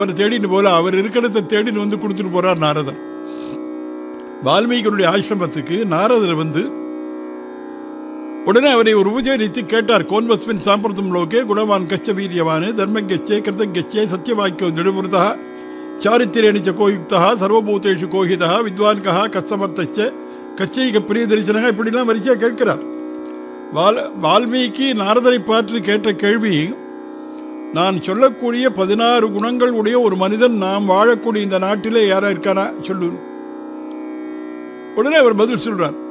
அவரை தேடிட்டு போல அவர் இருக்கிறத தேடின்னு வந்து கொடுத்துட்டு போறார் நாரதர் வால்மீகியுடைய ஆசிரமத்துக்கு நாரதர் வந்து உடனே அவரை ஒரு உபச்சரித்து கேட்டார் கோன்வஸ்மின் சாம்பிரதம் லோகே குணவான் கச்ச வீரியவானே தர்மங்கச்சே கிருதங்கச்சே சத்தியவாக்கியோ திடுபுருதா சாரித்திரேணி ச கோயுக்தா சர்வபூதேஷு கோஹிதா வித்வான் கஹா கச்சமர்த்தச்ச கச்சைக பிரிய தரிசனக இப்படிலாம் வரிசையா கேட்கிறார் வால் வால்மீகி நாரதரை பார்த்து கேட்ட கேள்வி நான் சொல்லக்கூடிய பதினாறு குணங்கள் உடைய ஒரு மனிதன் நாம் வாழக்கூடிய இந்த நாட்டிலே யாரா இருக்கானா சொல்லு உடனே அவர் பதில் சொல்றார்